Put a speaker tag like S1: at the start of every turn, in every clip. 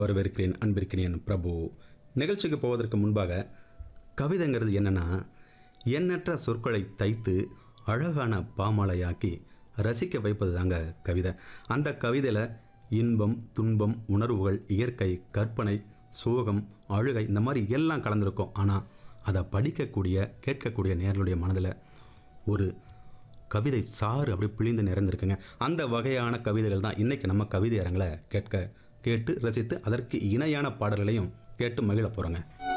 S1: வரவேற்கிறேன் அன்பிற்கினியன் பிரபு நிகழ்ச்சிக்கு போவதற்கு முன்பாக கவிதைங்கிறது என்னன்னா எண்ணற்ற சொற்களை தைத்து அழகான பாமாலையாக்கி ரசிக்க வைப்பது தாங்க கவிதை அந்த கவிதையில் இன்பம் துன்பம் உணர்வுகள் இயற்கை கற்பனை சோகம் அழுகை இந்த மாதிரி எல்லாம் கலந்துருக்கும் ஆனால் அதை படிக்கக்கூடிய கேட்கக்கூடிய நேர்களுடைய மனதில் ஒரு கவிதை சாறு அப்படியே பிழிந்து நிறைந்திருக்குங்க அந்த வகையான கவிதைகள் தான் இன்றைக்கி நம்ம கவிதை அரங்களை கேட்க கேட்டு ரசித்து அதற்கு இணையான பாடல்களையும் கேட்டு மகிழ போகிறோங்க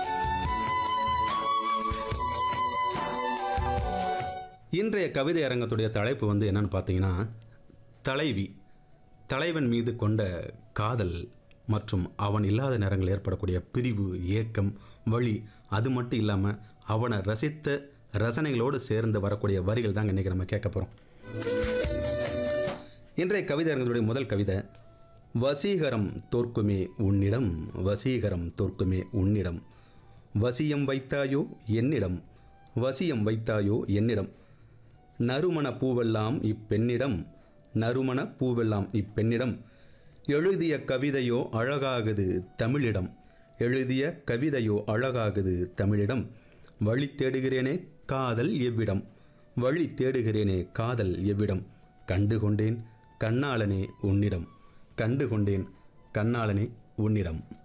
S1: இன்றைய கவிதை அரங்கத்துடைய தலைப்பு வந்து என்னன்னு பார்த்தீங்கன்னா தலைவி தலைவன் மீது கொண்ட காதல் மற்றும் அவன் இல்லாத நேரங்களில் ஏற்படக்கூடிய பிரிவு ஏக்கம் வழி அது மட்டும் இல்லாமல் அவனை ரசித்த ரசனைகளோடு சேர்ந்து வரக்கூடிய வரிகள் தாங்க இன்றைக்கி நம்ம கேட்க போகிறோம் இன்றைய கவிதை அரங்கத்துடைய முதல் கவிதை வசீகரம் தோற்குமே உன்னிடம் வசீகரம் தோற்குமே உன்னிடம் வசியம் வைத்தாயோ என்னிடம் வசியம் வைத்தாயோ என்னிடம் நறுமண பூவெல்லாம் இப்பெண்ணிடம் நறுமண பூவெல்லாம் இப்பெண்ணிடம் எழுதிய கவிதையோ அழகாகுது தமிழிடம் எழுதிய கவிதையோ அழகாகுது தமிழிடம் வழி தேடுகிறேனே காதல் எவ்விடம் வழி தேடுகிறேனே காதல் எவ்விடம் கண்டு கொண்டேன் கண்ணாளனே உன்னிடம் கண்டு கொண்டேன் கண்ணாளனே உன்னிடம்